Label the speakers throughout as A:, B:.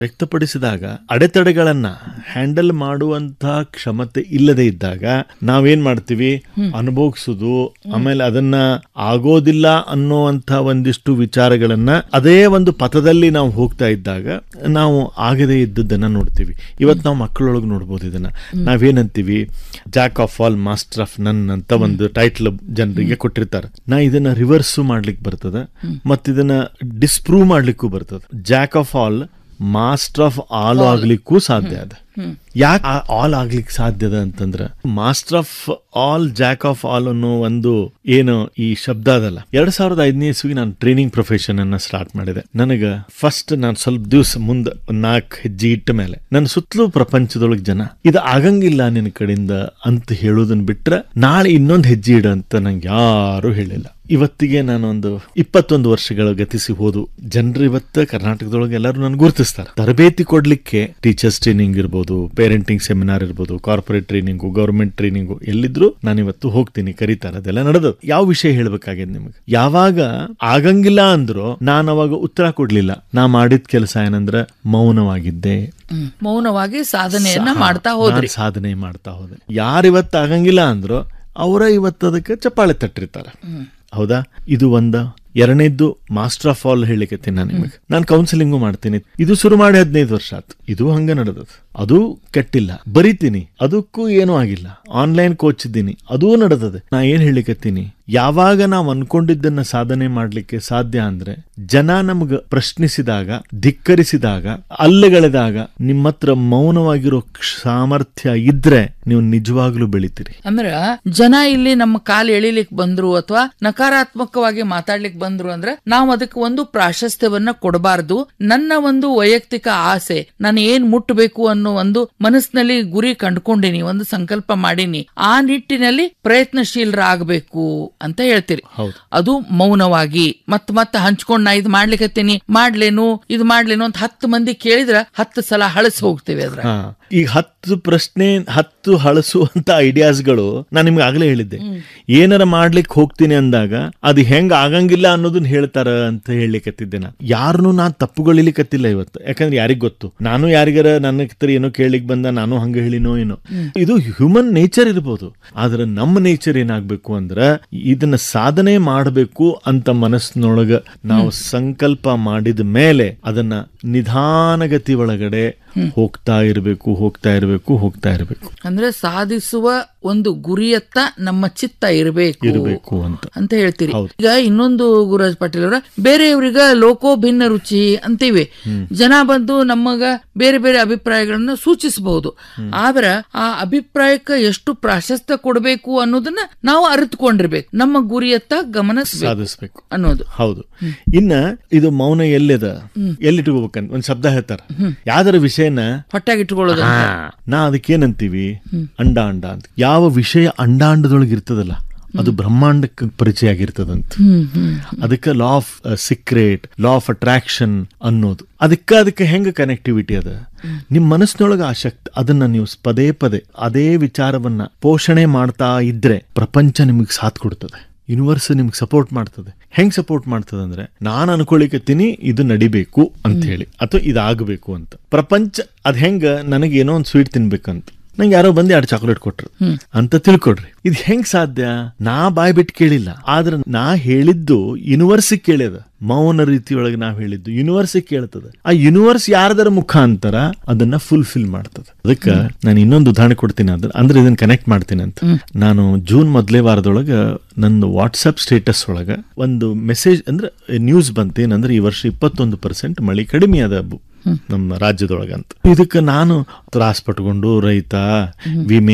A: ವ್ಯಕ್ತಪಡಿಸಿದಾಗ ಅಡೆತಡೆಗಳನ್ನ handle ಮಾಡುವಂತಹ ಕ್ಷಮತೆ ಇಲ್ಲದೆ ಇದ್ದಾಗ ನಾವೇನ್ ಮಾಡ್ತೀವಿ ಅನುಭವಿಸುದು ಆಮೇಲೆ ಅದನ್ನ ಆಗೋದಿಲ್ಲ ಅನ್ನುವಂತ ಒಂದಿಷ್ಟು ವಿಚಾರಗಳನ್ನ ಅದೇ ಒಂದು ಪಥದಲ್ಲಿ ನಾವು ಹೋಗ್ತಾ ಇದ್ದಾಗ ನಾವು ಆಗದೇ ಇದ್ದದ್ದನ್ನ ನೋಡ್ತೀವಿ ಇವತ್ತು ನಾವು ಮಕ್ಕಳೊಳಗೆ ನೋಡ್ಬೋದು ಇದನ್ನ ನಾವೇನಂತೀವಿ jack of all master of none ಅಂತ ಒಂದು ಟೈಟ್ಲ್ ಜನರಿಗೆ ಕೊಟ್ಟಿರ್ತಾರೆ ನಾ ಇದನ್ನ ರಿವರ್ಸ್ ಮಾಡ್ಲಿಕ್ಕೆ ಬರ್ತದ ಮತ್ತಿದನ್ನ ಡಿಸ್ಪ್ರೂವ್ ಮಾಡ್ಲಿಕ್ಕೂ ಬರ್ತದ jack of all master of all ಆಗ್ಲಿಕ್ಕೂ ಸಾಧ್ಯ ಅದ ಯಾಕೆ ಆಲ್ ಆಗ್ಲಿಕ್ಕೆ ಸಾಧ್ಯದ ಅಂತಂದ್ರ master of all jack of all ಅನ್ನೋ ಒಂದು ಏನು ಈ ಶಬ್ದ ಅದಲ್ಲ ಎರಡ್ ಸಾವಿರದ ಐದನೇ ಇಸ್ವಿಗೆ ನಾನು ಟ್ರೈನಿಂಗ್ ಪ್ರೊಫೆಷನ್ ಅನ್ನ ಸ್ಟಾರ್ಟ್ ಮಾಡಿದೆ ನನಗ ಫಸ್ಟ್ ನಾನು ಸ್ವಲ್ಪ ದಿವಸ ಮುಂದೆ ನಾಲ್ಕು ಹೆಜ್ಜೆ ಇಟ್ಟ ಮೇಲೆ ನನ್ನ ಸುತ್ತಲೂ ಪ್ರಪಂಚದೊಳಗೆ ಜನ ಇದು ಆಗಂಗಿಲ್ಲ ನಿನ್ನ ಕಡೆಯಿಂದ ಅಂತ ಹೇಳೋದನ್ನ ಬಿಟ್ರೆ ನಾಳೆ ಇನ್ನೊಂದು ಹೆಜ್ಜೆ ಇಡ ಅಂತ ನಂಗೆ ಯಾರು ಹೇಳಿಲ್ಲ ಇವತ್ತಿಗೆ ನಾನು ಒಂದು ಇಪ್ಪತ್ತೊಂದು ವರ್ಷಗಳ ಗತಿಸಿ ಹೋದು ಜನರು ಇವತ್ತು ಕರ್ನಾಟಕದೊಳಗೆ ಎಲ್ಲರೂ ನನ್ಗೆ ಗುರುತಿಸ್ತಾರೆ ತರಬೇತಿ ಕೊಡ್ಲಿಕ್ಕೆ ಟೀಚರ್ಸ್ ಟ್ರೈನಿಂಗ್ ಇರ್ಬೋದು ಪೇರೆಂಟಿಂಗ್ ಸೆಮಿನಾರ್ ಇರ್ಬೋದು ಕಾರ್ಪೊರೇಟ್ ಟ್ರೈನಿಂಗು ಗವರ್ಮೆಂಟ್ ಟ್ರೈನಿಂಗು ಎಲ್ಲಿದ್ರು ನಾನು ಇವತ್ತು ಹೋಗ್ತೀನಿ ಕರೀತಾರೆ ಅದೆಲ್ಲ ನಡೆದು ಯಾವ ವಿಷಯ ಹೇಳ್ಬೇಕಾಗಿದೆ ನಿಮಗೆ ಯಾವಾಗ ಆಗಂಗಿಲ್ಲ ಅಂದ್ರು ನಾನು ಅವಾಗ ಉತ್ತರ ಕೊಡ್ಲಿಲ್ಲ ನಾ ಮಾಡಿದ ಕೆಲಸ ಏನಂದ್ರೆ ಮೌನವಾಗಿದ್ದೆ
B: ಹ್ಮ್. ಮೌನವಾಗಿ ಸಾಧನೆಯನ್ನ
A: ಸಹ
B: ಮಾಡ್ತಾ ಹೋದ್ರಿ
A: ನಾನ್ ಸಾಧನೆ ಮಾಡ್ತಾ ಹೋದೆ ಯಾರು ಇವತ್ತು ಆಗಂಗಿಲ್ಲ ಅಂದ್ರು ಅವರ ಇವತ್ತು ಅದಕ್ಕೆ ಚಪ್ಪಾಳೆ ತಟ್ಟಿರ್ತಾರೆ ಹೌದಾ ಇದು ಒಂದ ಎರಡನೇದ್ದು ಮಾಸ್ಟರ್ ಆಫ್ ಆಲ್ ಹೇಳಿಕತ್ತೀನಿ ನಾನು ನಿಮಗೆ ನಾನು ಕೌನ್ಸಿಲಿಂಗು ಮಾಡ್ತೀನಿ ಇದು ಶುರು ಮಾಡಿ ಹದಿನೈದು ವರ್ಷ ಆಯ್ತು ಇದು ಹಂಗ ನಡೆದದು ಅದು ಕೆಟ್ಟಿಲ್ಲ ಬರಿತೀನಿ ಅದಕ್ಕೂ ಏನೂ ಆಗಿಲ್ಲ ಆನ್ಲೈನ್ ಕೋಚ್ ಇದ್ದೀನಿ ಅದೂ ನಡೆದದೆ ನಾ ಏನ್ ಹೇಳಿಕತ್ತೀನಿ ಯಾವಾಗ ನಾವು ಅನ್ಕೊಂಡಿದ್ದನ್ನ ಸಾಧನೆ ಮಾಡ್ಲಿಕ್ಕೆ ಸಾಧ್ಯ ಅಂದ್ರೆ ಜನ ನಮ್ಗ ಪ್ರಶ್ನಿಸಿದಾಗ ಧಿಕ್ಕರಿಸಿದಾಗ ಅಲ್ಲಗಳೆದಾಗ ನಿಮ್ಮ ಹತ್ರ ಮೌನವಾಗಿರೋ ಕ್ಷ- ಸಾಮರ್ಥ್ಯ ಇದ್ರೆ ನೀವು ನಿಜವಾಗ್ಲೂ ಬೆಳಿತೀರಿ
B: ಅಂದ್ರ ಜನ ಇಲ್ಲಿ ನಮ್ಮ ಕಾಲ್ ಎಳಿಲಿಕ್ ಬಂದ್ರು ಅಥವಾ ನಕಾರಾತ್ಮಕವಾಗಿ ಮಾತಾಡ್ಲಿಕ್ ಬಂದ್ರು ಅಂದ್ರೆ ನಾವು ಅದಕ್ಕೆ ಒಂದು ಪ್ರಾಶಸ್ತ್ಯವನ್ನ ಕೊಡಬಾರ್ದು ನನ್ನ ಒಂದು ವೈಯಕ್ತಿಕ ಆಸೆ ನಾನು ಏನ್ ಮುಟ್ಟಬೇಕು ಅನ್ನೋ ಒಂದು ಮನಸ್ಸಿನಲ್ಲಿ ಗುರಿ ಕಂಡ್ಕೊಂಡಿನಿ ಒಂದು ಸಂಕಲ್ಪ ಮಾಡೀನಿ ಆ ನಿಟ್ಟಿನಲ್ಲಿ ಪ್ರಯತ್ನಶೀಲರಾಗಬೇಕು ಅಂತ ಹೇಳ್ತೀರಿ
A: ಹೌದು
B: ಅದು ಮೌನವಾಗಿ ಮತ್ ಮತ್ತ ಹಂಚ್ಕೊಂಡ್ ನಾ ಇದು ಮಾಡ್ಲಿಕತ್ತೀನಿ ಮಾಡ್ಲೇನು ಇದು ಮಾಡ್ಲೇನು ಅಂತ ಹತ್ತು ಮಂದಿ ಕೇಳಿದ್ರ ಹತ್ತು ಸಲ ಹಳಸಿ ಹೋಗ್ತೇವೆ ಅದ್ರ
A: ಹಾ ಈಗ ಹತ್ತು ಪ್ರಶ್ನೆ ಹತ್ತು ಹಳಸುವಂತ ಐಡಿಯಾಸ್ಗಳು ನಾನು ನಿಮ್ಗೆ ಆಗ್ಲೇ ಹೇಳಿದ್ದೆ ಏನಾರ ಮಾಡ್ಲಿಕ್ಕೆ ಹೋಗ್ತೀನಿ ಅಂದಾಗ ಅದು ಹೆಂಗ್ ಆಗಂಗಿಲ್ಲ ಅನ್ನೋದನ್ನ ಹೇಳ್ತಾರ ಅಂತ ಹೇಳಲಿಕ್ಕತ್ತಿದ್ದೆ ನಾ ಯಾರನ್ನು ನಾ ತಪ್ಪುಗಳಿಲಿಕ್ಕತ್ತಿಲ್ಲ ಇವತ್ತು ಯಾಕಂದ್ರೆ ಯಾರಿಗ್ ಗೊತ್ತು ನಾನು ಯಾರಿಗಾರ ನನ್ನ ಹತ್ರ ಏನೋ ಕೇಳಲಿಕ್ ಬಂದ ನಾನು ಹಂಗ ಹೇಳಿನೋ ಏನೋ ಇದು ಹ್ಯೂಮನ್ ನೇಚರ್ ಇರ್ಬೋದು ಆದ್ರೆ ನಮ್ಮ ನೇಚರ್ ಏನಾಗ್ಬೇಕು ಅಂದ್ರ ಇದನ್ನ ಸಾಧನೆ ಮಾಡಬೇಕು ಅಂತ ಮನಸ್ಸಿನೊಳಗ ನಾವು ಸಂಕಲ್ಪ ಮಾಡಿದ ಮೇಲೆ ಅದನ್ನ ನಿಧಾನಗತಿ ಒಳಗಡೆ ಹೋಗ್ತಾ ಇರಬೇಕು ಹೋಗ್ತಾ ಇರಬೇಕು ಹೋಗ್ತಾ ಇರಬೇಕು
B: ಅಂದ್ರೆ ಸಾಧಿಸುವ ಒಂದು ಗುರಿಯತ್ತ ನಮ್ಮ ಚಿತ್ತ ಇರಬೇಕು
A: ಇರಬೇಕು ಅಂತ
B: ಅಂತ ಹೇಳ್ತೀರಿ
A: ಹೌದು.
B: ಈಗ ಇನ್ನೊಂದು ಗುರುರಾಜ್ ಪಾಟೀಲ್ ಅವರ ಬೇರೆಯವ್ರಿಗ ಲೋಕೋ ಭಿನ್ನ ರುಚಿ ಅಂತೀವಿ ಜನ ಬಂದು ನಮಗ ಬೇರೆ ಬೇರೆ ಅಭಿಪ್ರಾಯಗಳನ್ನ ಸೂಚಿಸಬಹುದು ಆದ್ರ ಆ ಅಭಿಪ್ರಾಯಕ್ಕೆ ಎಷ್ಟು ಪ್ರಾಶಸ್ತ್ಯ ಕೊಡಬೇಕು ಅನ್ನೋದನ್ನ ನಾವು ಅರಿತುಕೊಂಡಿರ್ಬೇಕು ನಮ್ಮ ಗುರಿಯತ್ತ ಗಮನಿಸಬೇಕು
A: ಸಾಧಿಸ್ಬೇಕು
B: ಅನ್ನೋದು
A: ಹೌದು ಇನ್ನ ಇದು ಮೌನ ಎಲ್ಲದ ಎಲ್ಲಿಟ್ಕೋಬೇಕಂತ ಒಂದ್ ಶಬ್ದ ಹೇಳ್ತಾರ ಯಾವ್ದಾರ ವಿಷಯನ
B: ಹೊಟ್ಟಾಗಿ ಇಟ್ಕೊಳ್ಳೋದು
A: ಹಾ, ನಾ ಅದಕ್ಕೇನಂತೀವಿ ಅಂಡ ಅಂಡ ಅಂತ ಯಾವ ವಿಷಯ ಅಂಡಾಂಡದೊಳಗೆ ಇರ್ತದಲ್ಲ ಅದು ಬ್ರಹ್ಮಾಂಡಕ್ಕೆ ಪರಿಚಯ ಆಗಿರ್ತದಂತ
B: ಹ್ಮ್ ಹ್ಮ್
A: ಅದಕ್ಕೆ law of secret law of attraction ಅನ್ನೋದು ಅದಕ್ಕೆ ಅದಕ್ಕೆ ಹೆಂಗ ಕನೆಕ್ಟಿವಿಟಿ ಅದ ನಿಮ್ ಮನಸ್ಸಿನೊಳಗ ಆ ಶಕ್ತಿ ಅದನ್ನ ನೀವು ಪದೇ ಪದೇ ಅದೇ ವಿಚಾರವನ್ನ ಪೋಷಣೆ ಮಾಡ್ತಾ ಇದ್ರೆ ಪ್ರಪಂಚ ನಿಮಗೆ ಸಾಥ್ ಕೊಡ್ತದೆ ಯೂನಿವರ್ಸ್ ನಿಮ್ಗೆ ಸಪೋರ್ಟ್ ಮಾಡ್ತದೆ ಹೆಂಗ್ ಸಪೋರ್ಟ್ ಮಾಡ್ತದೆ ಅಂದ್ರೆ ನಾನು ಅನ್ಕೊಳಿಕತ್ತೀನಿ ಇದು ನಡಿಬೇಕು ಅಂತ ಹೇಳಿ ಅಥವಾ ಇದಾಗಬೇಕು ಅಂತ ಪ್ರಪಂಚ ಅದ್ ಹೆಂಗ ನನಗೆ ಏನೋ ಒಂದು ಸ್ವೀಟ್ ತಿನ್ಬೇಕಂತ ನಂಗೆ ಯಾರೋ ಬಂದು ಎರಡು ಚಾಕ್ಲೇಟ್ ಕೊಟ್ರು ಅಂತ ತಿಳ್ಕೊಡ್ರಿ ಇದು ಹೆಂಗ್ ಸಾಧ್ಯ ನಾ ಬಾಯ್ ಬಿಟ್ಟು ಕೇಳಿಲ್ಲ ಆದ್ರೆ ನಾ ಹೇಳಿದ್ದು ಯೂನಿವರ್ಸ್ ಕೇಳ್ಯದ ಮೌನ ರೀತಿಯೊಳಗೆ ನಾವ್ ಹೇಳಿದ್ದು ಯೂನಿವರ್ಸ್ ಕೇಳ್ತದ ಆ ಯೂನಿವರ್ಸ್ ಯಾರದರ ಮುಖಾಂತರ ಅದನ್ನ ಫುಲ್ಫಿಲ್ ಮಾಡ್ತದ ಅದಕ್ಕೆ ನಾನು ಇನ್ನೊಂದು ಉದಾಹರಣೆ ಕೊಡ್ತೀನಿ ಅದ್ರ ಅಂದ್ರೆ ಇದನ್ನ ಕನೆಕ್ಟ್ ಮಾಡ್ತೀನಿ ಅಂತ ನಾನು ಜೂನ್ ಮೊದಲೇ ವಾರದೊಳಗ ನನ್ನ ವಾಟ್ಸಪ್ ಸ್ಟೇಟಸ್ ಒಳಗ ಒಂದು ಮೆಸೇಜ್ ಅಂದ್ರೆ ನ್ಯೂಸ್ ಬಂತೇನಂದ್ರೆ ಈ ವರ್ಷ ಇಪ್ಪತ್ತೊಂದು ಪರ್ಸೆಂಟ್ ಮಳಿ ಕಡಿಮೆ ಅದ ಬು- ನಮ್ಮ ರಾಜ್ಯದೊಳಗಂತ ಇದಕ್ಕೆ ನಾನು ತ್ರಾಸ್ ಪಟ್ಕೊಂಡು ರೈತ ವಿಮೆ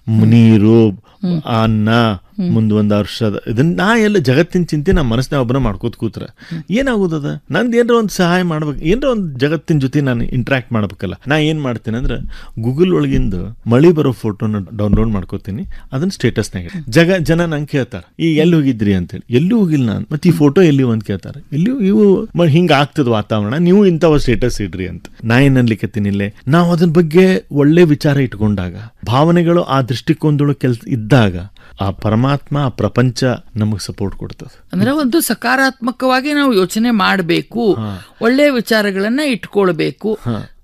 A: ನೀರು ಅನ್ನ ಮುಂದ್ ಒಂದ್ ವರ್ಷದ ಇದನ್ನ ನಾ ಎಲ್ಲ ಜಗತ್ತಿನ ಚಿಂತೆ ನಮ್ಮ ಮನಸ್ಸಿನ ಒಬ್ಬನ ಮಾಡ್ಕೋತ ಕೂತ್ರ ಏನಾಗೋದದ ನಂದು ಏನ್ರ ಒಂದು ಸಹಾಯ ಮಾಡ್ಬೇಕು ಏನ್ರ ಒಂದು ಜಗತ್ತಿನ ಜೊತೆ ನಾನು ಇಂಟ್ರಾಕ್ಟ್ ಮಾಡ್ಬೇಕಲ್ಲ ನಾ ಏನ್ ಮಾಡ್ತೀನಿ ಅಂದ್ರೆ ಗೂಗಲ್ ಒಳಗಿಂದ ಮಳಿ ಬರೋ ಫೋಟೋನ ಡೌನ್ಲೋಡ್ ಮಾಡ್ಕೋತೀನಿ ಅದನ್ನ ಸ್ಟೇಟಸ್ನಾಗ ಜಗ ಜನ ನಂಗೆ ಕೇಳ್ತಾರ ಈ ಎಲ್ಲಿ ಹೋಗಿದ್ರಿ ಅಂತೇಳಿ ಎಲ್ಲಿ ಹೋಗಿಲ್ಲ ನಾನು ಮತ್ತೆ ಈ ಫೋಟೋ ಎಲ್ಲಿ ಅಂತ ಕೇಳ್ತಾರೆ ಎಲ್ಲಿ ಇವು ಮ- ಹಿಂಗ ಆಗ್ತದ ವಾತಾವರಣ ನೀವು ಇಂಥವ ಸ್ಟೇಟಸ್ ಇಡ್ರಿ ಅಂತ ನಾ ಏನ್ ಅನ್ಲಿಕತ್ತೀನಿ ಇಲ್ಲೇ ನಾವು ಅದ್ರ ಬಗ್ಗೆ ಒಳ್ಳೆ ವಿಚಾರ ಇಟ್ಕೊಂಡಾಗ ಭಾವನೆಗಳು ಆ ದೃಷ್ಟಿಕೋನದೊಳಗೆ ಕೆಲ್ಸ ಇದ್ದಾಗ ಆ ಪರಮಾತ್ಮ ಆ ಪ್ರಪಂಚ ನಮಗ್ ಸಪೋರ್ಟ್ ಕೊಡ್ತದೆ
B: ಅಂದ್ರೆ ಒಂದು ಸಕಾರಾತ್ಮಕವಾಗಿ ನಾವು ಯೋಚನೆ ಮಾಡಬೇಕು ಒಳ್ಳೆ ವಿಚಾರಗಳನ್ನ ಇಟ್ಕೊಳ್ಬೇಕು